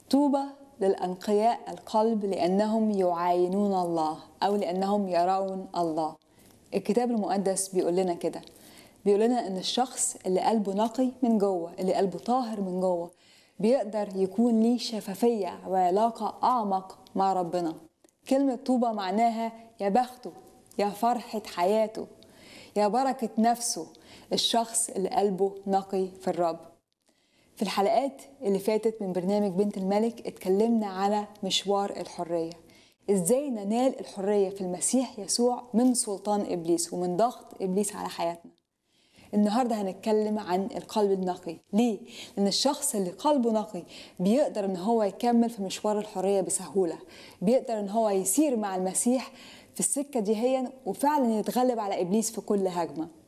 طوبى للأنقياء القلب لأنهم يعاينون الله أو لأنهم يرون الله الكتاب المقدس بيقول لنا كده بيقول لنا ان الشخص اللي قلبه نقي من جوه اللي قلبه طاهر من جوه بيقدر يكون ليه شفافية وعلاقة أعمق مع ربنا كلمة طوبى معناها يا بخته يا فرحة حياته يا بركة نفسه الشخص اللي قلبه نقي في الرب في الحلقات اللي فاتت من برنامج بنت الملك اتكلمنا على مشوار الحرية ازاي ننال الحرية في المسيح يسوع من سلطان إبليس ومن ضغط إبليس على حياتنا النهاردة هنتكلم عن القلب النقي ليه؟ لأن الشخص اللي قلبه نقي بيقدر ان هو يكمل في مشوار الحرية بسهولة بيقدر ان هو يسير مع المسيح في السكة دي هي وفعلا يتغلب على إبليس في كل هجمة